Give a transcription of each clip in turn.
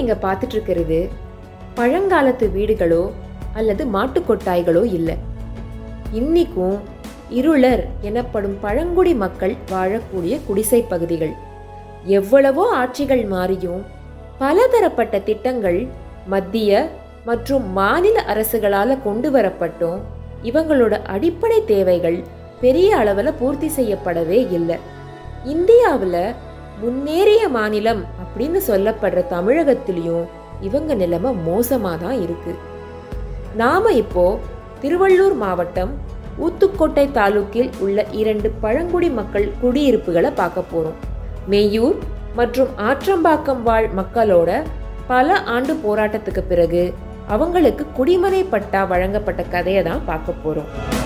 நீங்க பார்த்துட்டு இருக்கிறது பழங்காலத்து வீடுகளோ அல்லது மாட்டுக் கொட்டாய்களோ இல்லை இன்னிக்கும் இருளர் எனப்படும் பழங்குடி மக்கள் வாழக்கூடிய குடிசை பகுதிகள் எவ்வளவோ ஆட்சிகள் மாறியும் பலதரப்பட்ட திட்டங்கள் மத்திய மற்றும் மாநில அரசுகளால் கொண்டு வரப்பட்டும் இவங்களோட அடிப்படை தேவைகள் பெரிய அளவில் பூர்த்தி செய்யப்படவே இல்லை இந்தியாவில் முன்னேறிய மாநிலம் அப்படின்னு சொல்லப்படுற தமிழகத்திலையும் இவங்க நிலைமை மோசமாக தான் இருக்கு நாம இப்போ திருவள்ளூர் மாவட்டம் ஊத்துக்கோட்டை தாலுக்கில் உள்ள இரண்டு பழங்குடி மக்கள் குடியிருப்புகளை பார்க்க போறோம் மெய்யூர் மற்றும் ஆற்றம்பாக்கம் வாழ் மக்களோட பல ஆண்டு போராட்டத்துக்கு பிறகு அவங்களுக்கு குடிமனை பட்டா வழங்கப்பட்ட கதையை தான் பார்க்க போறோம்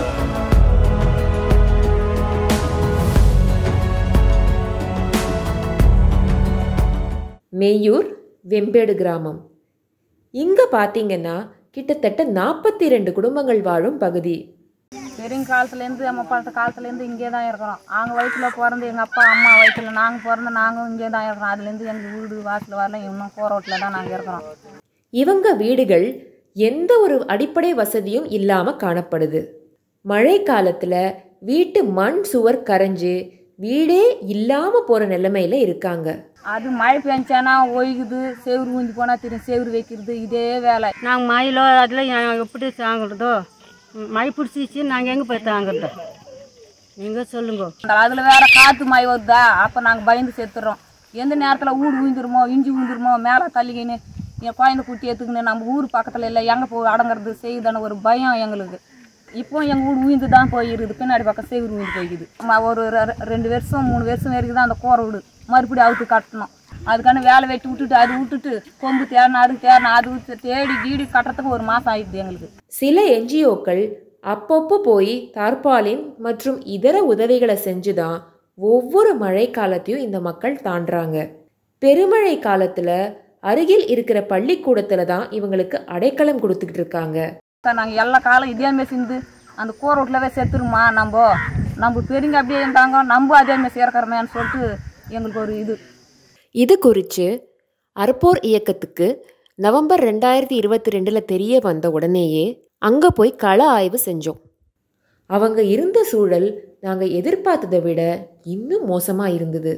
மெய்யூர் வெம்பேடு கிராமம் இங்க பாத்தீங்கன்னா கிட்டத்தட்ட நாற்பத்தி ரெண்டு குடும்பங்கள் வாழும் பகுதி பெரியங்க காலத்துலேருந்து நம்ம பழத்த காலத்துலேருந்து இங்கே தான் இருக்கிறோம் நாங்கள் வயிற்றுல பிறந்து எங்கள் அப்பா அம்மா வயிற்றுல நாங்கள் பிறந்து நாங்களும் இங்கே தான் இருக்கிறோம் அதுலேருந்து எங்கள் வீடு வாசல் வரல இன்னும் கோரோட்டில் தான் நாங்கள் இருக்கிறோம் இவங்க வீடுகள் எந்த ஒரு அடிப்படை வசதியும் இல்லாம காணப்படுது மழை காலத்துல வீட்டு மண் சுவர் கரைஞ்சு வீடே இல்லாம போற நிலைமையில இருக்காங்க அது மழை பெஞ்சானா ஒய்குது செவுரு ஊஞ்சி போனால் திரும்பி செவுரு வைக்கிறது இதே வேலை நாங்கள் மயிலோ அதில் எப்படி தாங்குறதோ மழை பிடிச்சிச்சு நாங்கள் எங்கே போய் தாங்குறது நீங்கள் சொல்லுங்க அதில் வேற காற்று மழை வருதா அப்போ நாங்கள் பயந்து செத்துறோம் எந்த நேரத்தில் ஊடு ஊந்துருமோ இஞ்சி ஊந்துருமோ மேலே தள்ளிக்கின்னு என் குழந்தை குட்டி எடுத்துக்கின்னு நம்ம ஊர் பக்கத்தில் இல்லை எங்கே போய் அடங்குறது செய்யுதான ஒரு பயம் எங்களுக்கு இப்போ எங்கள் வீடு உயிந்து தான் போயிருக்குது பின்னாடி பக்கம் செவுரு உயிந்து போய்க்குது ம- ஒரு ரெ- ரெண்டு வருஷம் மூணு வருஷம் வரைக்கும் தான் அந்த கோரை வீடு மறுபடியும் அவுத்து கட்டணும் அதுக்கான வேலை வெட்டி விட்டுட்டு அது விட்டுட்டு கொம்பு தேடணும் அது தேடணும் அது விட்டு தேடி கீடி கட்டுறதுக்கு ஒரு மாதம் ஆயிடுது எங்களுக்கு சில என்ஜிஓக்கள் அப்பப்போ போய் தார்பாலின் மற்றும் இதர உதவிகளை செஞ்சுதான் ஒவ்வொரு மழை காலத்தையும் இந்த மக்கள் தாண்டுறாங்க பெருமழை காலத்துல அருகில் இருக்கிற பள்ளிக்கூடத்துல தான் இவங்களுக்கு அடைக்கலம் கொடுத்துக்கிட்டு இருக்காங்க நாங்கள் எல்லா காலம் இதே மாதிரி செஞ்சு அந்த கோர் வீட்டிலவே செத்துருமா நம்ம நம்ம பெரியங்க அப்படியே இருந்தாங்க நம்ம அதே மாதிரி சேர்க்கிறோமேன்னு சொல்லிட்டு எங்களுக்கு ஒரு இது இது குறித்து அர்போர் இயக்கத்துக்கு நவம்பர் ரெண்டாயிரத்தி இருபத்தி ரெண்டில் தெரிய வந்த உடனேயே அங்கே போய் கள ஆய்வு செஞ்சோம் அவங்க இருந்த சூழல் நாங்கள் எதிர்பார்த்ததை விட இன்னும் மோசமாக இருந்தது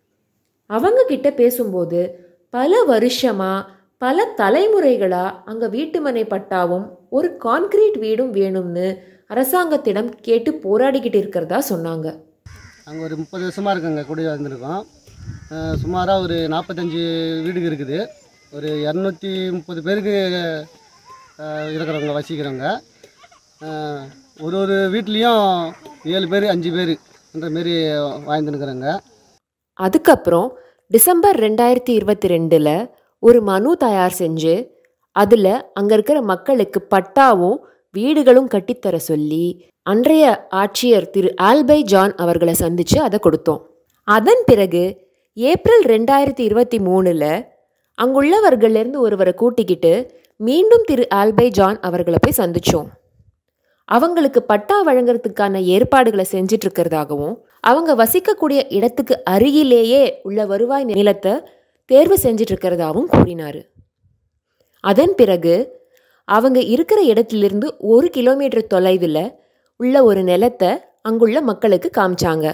அவங்க கிட்ட பேசும்போது பல வருஷமா பல தலைமுறைகளா அங்க வீட்டுமனை பட்டாவும் ஒரு கான்கிரீட் வீடும் வேணும்னு அரசாங்கத்திடம் கேட்டு போராடிக்கிட்டு இருக்கிறதா சொன்னாங்க நாங்கள் ஒரு முப்பது வருஷமாக இருக்கோங்க குடி வந்திருக்கோம் சுமாராக ஒரு நாற்பத்தஞ்சு வீடுங்க இருக்குது ஒரு இரநூத்தி முப்பது பேருக்கு அஹ், இருக்கிறவங்க வசிக்கிறவங்க அஹ், ஒரு ஒரு வீட்லேயும் ஏழு பேர் அஞ்சு பேருன்ற மாரி வாழ்ந்துருக்குறோங்க அதுக்கப்புறம் டிசம்பர் ரெண்டாயிரத்தி இருபத்தி ரெண்டில் ஒரு மனு தயார் செஞ்சு அதில் அங்கே இருக்கிற மக்களுக்கு பட்டாவும் வீடுகளும் கட்டித்தர சொல்லி அன்றைய ஆட்சியர் திரு ஆல்பை ஜான் அவர்களை சந்தித்து அதை கொடுத்தோம் அதன் பிறகு ஏப்ரல் ரெண்டாயிரத்தி இருபத்தி மூணில் அங்குள்ளவர்கள்லேருந்து ஒருவரை கூட்டிக்கிட்டு மீண்டும் திரு ஆல்பை ஜான் அவர்களை போய் சந்திச்சோம் அவங்களுக்கு பட்டா வழங்குறதுக்கான ஏற்பாடுகளை செஞ்சிட்டு இருக்கிறதாகவும் அவங்க வசிக்கக்கூடிய இடத்துக்கு அருகிலேயே உள்ள வருவாய் நிலத்தை தேர்வு செஞ்சிட்டு இருக்கிறதாகவும் கூறினார் அதன் பிறகு அவங்க இருக்கிற இடத்திலிருந்து ஒரு கிலோமீட்டர் தொலைவில் உள்ள ஒரு நிலத்தை அங்குள்ள மக்களுக்கு காமிச்சாங்க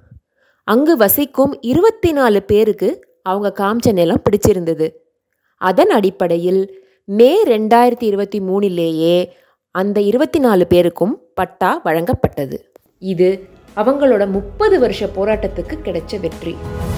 அங்கு வசிக்கும் இருபத்தி நாலு பேருக்கு அவங்க காமிச்ச நிலம் பிடிச்சிருந்தது அதன் அடிப்படையில் மே ரெண்டாயிரத்தி இருபத்தி மூணிலேயே அந்த இருபத்தி நாலு பேருக்கும் பட்டா வழங்கப்பட்டது இது அவங்களோட முப்பது வருஷ போராட்டத்துக்கு கிடைச்ச வெற்றி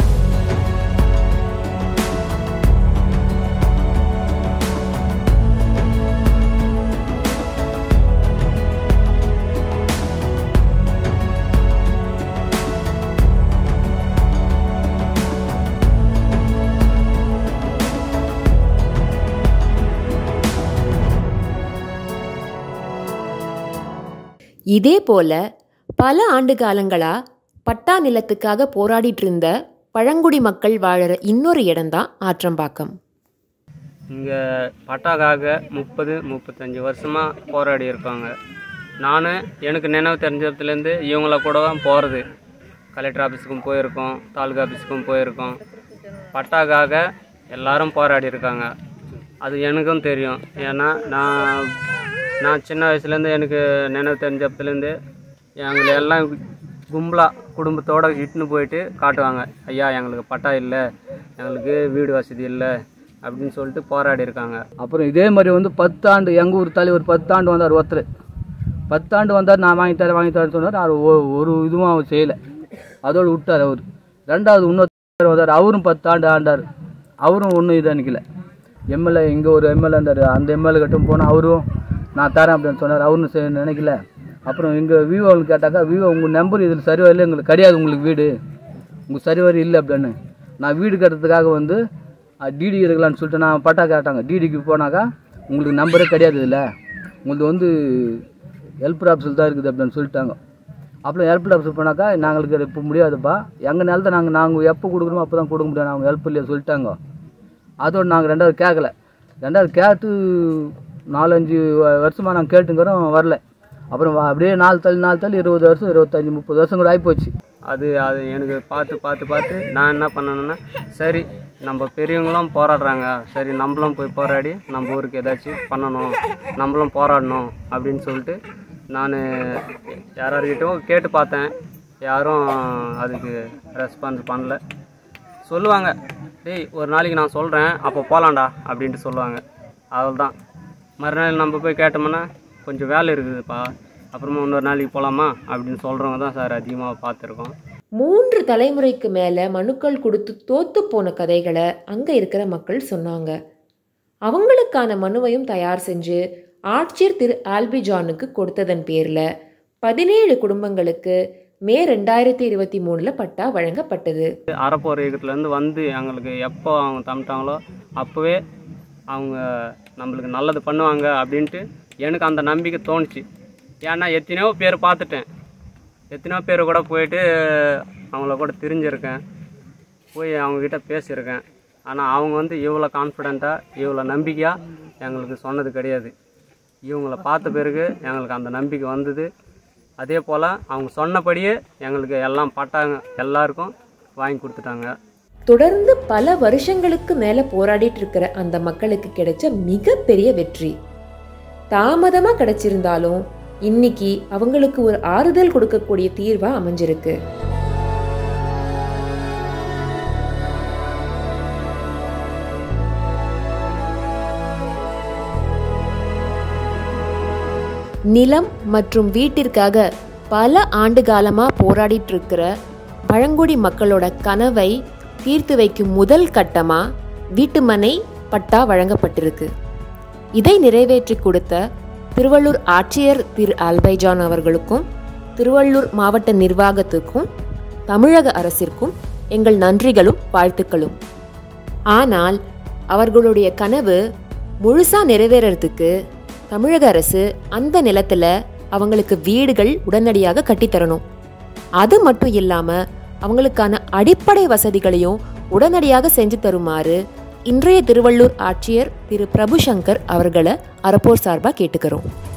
இதே போல பல ஆண்டு காலங்களா பட்டா நிலத்துக்காக போராடிட்டு இருந்த பழங்குடி மக்கள் வாழற இன்னொரு இடம்தான் ஆற்றம்பாக்கம் இங்கே பட்டாக்காக முப்பது முப்பத்தஞ்சு வருஷமாக போராடி இருக்காங்க நான் எனக்கு நினைவு தெரிஞ்சதுலேருந்து இவங்கள கூட தான் போகிறது கலெக்டர் ஆஃபீஸுக்கும் போயிருக்கோம் தாலுகா ஆஃபீஸுக்கும் போயிருக்கோம் பட்டாக்காக எல்லாரும் போராடி இருக்காங்க அது எனக்கும் தெரியும் ஏன்னா நான் நான் சின்ன வயசுலேருந்து எனக்கு நினைவு தெரிஞ்சப்பத்துலேருந்து எங்களை எல்லாம் கும்பலாக குடும்பத்தோடு இட்டுன்னு போயிட்டு காட்டுவாங்க ஐயா எங்களுக்கு பட்டா இல்லை எங்களுக்கு வீடு வசதி இல்லை அப்படின்னு சொல்லிட்டு போராடி இருக்காங்க அப்புறம் இதே மாதிரி வந்து பத்தாண்டு எங்கள் ஊர் தலைவர் பத்தாண்டு வந்தார் ஒருத்தர் பத்தாண்டு வந்தார் நான் வாங்கி தரேன் வாங்கி தரேன்னு சொன்னார் அவர் ஒ- ஒரு இதுவும் அவர் செய்யலை அதோடு விட்டார் அவர் ரெண்டாவது இன்னொருத்தர் வந்தார் அவரும் பத்தாண்டு ஆண்டார் அவரும் ஒன்றும் இதாக நிற்கல எம்எல்ஏ இங்கே ஒரு எம்எல்ஏ இருந்தார் அந்த எம்எல்ஏ கிட்டும் போனால் அவரும் நான் தரேன் அப்படின்னு சொன்னார் அவரும் சரி நினைக்கல அப்புறம் இங்கே விவோவில் கேட்டாக்கா விவோ உங்கள் நம்பர் இதில் சரி வரல எங்களுக்கு கிடையாது உங்களுக்கு வீடு உங்கள் சரி வர இல்லை அப்படின்னு நான் வீடு கட்டுறதுக்காக வந்து டிடி எடுக்கலான்னு சொல்லிட்டு நான் பட்டா கேட்டாங்க டிடிக்கு போனாக்கா உங்களுக்கு நம்பரே கிடையாது இதில் உங்களுக்கு வந்து ஹெல்ப் ஆஃபீஸில் தான் இருக்குது அப்படின்னு சொல்லிட்டாங்க அப்புறம் ஹெல்ப் ஆஃபீஸ் போனாக்கா நாங்களுக்கு இப்போ முடியாதுப்பா எங்கள் நிலத்தை நாங்கள் நாங்கள் எப்போ கொடுக்குறோமோ அப்போ தான் கொடுக்க முடியும் அவங்க ஹெல்ப் இல்லையா சொல்லிட்டாங்க அதோடு நாங்கள் ரெண்டாவது கேட்கல ரெண்டாவது கேட்டு நாலஞ்சு வ- வருஷமாக நாங்கள் கேட்டுங்கிறோம் வரல அப்புறம் வ- அப்படியே நாலு தள்ளி நாலு தள்ளி இருபது வருஷம் இருபத்தஞ்சி முப்பது வருஷம் கூட ஆகிப்போச்சு அது அது எனக்கு பார்த்து பார்த்து பார்த்து நான் என்ன பண்ணணுன்னா சரி நம்ம பெரியவங்களும் போராடுறாங்க சரி நம்மளும் போய் போராடி நம்ம ஊருக்கு ஏதாச்சும் பண்ணணும் நம்மளும் போராடணும் அப்படின்னு சொல்லிட்டு நான் யாராருக்கிட்டும் கேட்டு பார்த்தேன் யாரும் அதுக்கு ரெஸ்பான்ஸ் பண்ணல சொல்லுவாங்க டேய் ஒரு நாளைக்கு நான் சொல்கிறேன் அப்போ போகலாம்டா அப்படின்ட்டு சொல்லுவாங்க அவ்வளோதான் மறுநாள் நம்ம போய் கேட்டோம்னா கொஞ்சம் வேலை இருக்குதுப்பா அப்புறமா இன்னொரு நாளைக்கு போகலாமா அப்படின்னு சொல்கிறவங்க தான் சார் அதிகமாக பார்த்துருக்கோம் மூன்று தலைமுறைக்கு மேலே மனுக்கள் கொடுத்து தோத்து போன கதைகளை அங்கே இருக்கிற மக்கள் சொன்னாங்க அவங்களுக்கான மனுவையும் தயார் செஞ்சு ஆட்சியர் திரு ஆல்பி ஜானுக்கு கொடுத்ததன் பேரில் பதினேழு குடும்பங்களுக்கு மே ரெண்டாயிரத்தி இருபத்தி மூணில் பட்டா வழங்கப்பட்டது அறப்போர் இயக்கத்துலேருந்து வந்து எங்களுக்கு எப்போ அவங்க தம்பிட்டாங்களோ அப்போவே அவங்க நம்மளுக்கு நல்லது பண்ணுவாங்க அப்படின்ட்டு எனக்கு அந்த நம்பிக்கை தோணுச்சு ஏன்னா எத்தனையோ பேர் பார்த்துட்டேன் எத்தனையோ பேர் கூட போயிட்டு அவங்கள கூட தெரிஞ்சிருக்கேன் போய் அவங்கக்கிட்ட பேசியிருக்கேன் ஆனால் அவங்க வந்து இவ்வளோ கான்ஃபிடெண்ட்டாக இவ்வளோ நம்பிக்கையாக எங்களுக்கு சொன்னது கிடையாது இவங்கள பார்த்த பிறகு எங்களுக்கு அந்த நம்பிக்கை வந்தது அதே போல் அவங்க சொன்னபடியே எங்களுக்கு எல்லாம் பட்டாங்க எல்லாருக்கும் வாங்கி கொடுத்துட்டாங்க தொடர்ந்து பல வருஷங்களுக்கு மேலே போராடிட்டு இருக்கிற அந்த மக்களுக்கு கிடைச்ச மிகப்பெரிய வெற்றி தாமதமாக கிடைச்சிருந்தாலும் இன்னைக்கு அவங்களுக்கு ஒரு ஆறுதல் கொடுக்கக்கூடிய தீர்வா அமைஞ்சிருக்கு நிலம் மற்றும் வீட்டிற்காக பல ஆண்டு காலமா போராடிட்டு இருக்கிற பழங்குடி மக்களோட கனவை தீர்த்து வைக்கும் முதல் கட்டமா வீட்டுமனை பட்டா வழங்கப்பட்டிருக்கு இதை நிறைவேற்றி கொடுத்த திருவள்ளூர் ஆட்சியர் திரு ஆல்பைஜான் அவர்களுக்கும் திருவள்ளூர் மாவட்ட நிர்வாகத்துக்கும் தமிழக அரசிற்கும் எங்கள் நன்றிகளும் வாழ்த்துக்களும் ஆனால் அவர்களுடைய கனவு முழுசா நிறைவேறறதுக்கு தமிழக அரசு அந்த நிலத்துல அவங்களுக்கு வீடுகள் உடனடியாக கட்டித்தரணும் அது மட்டும் இல்லாம அவங்களுக்கான அடிப்படை வசதிகளையும் உடனடியாக செஞ்சு தருமாறு இன்றைய திருவள்ளூர் ஆட்சியர் திரு பிரபுசங்கர் அவர்களை அறப்போர் சார்பாக கேட்டுக்கிறோம்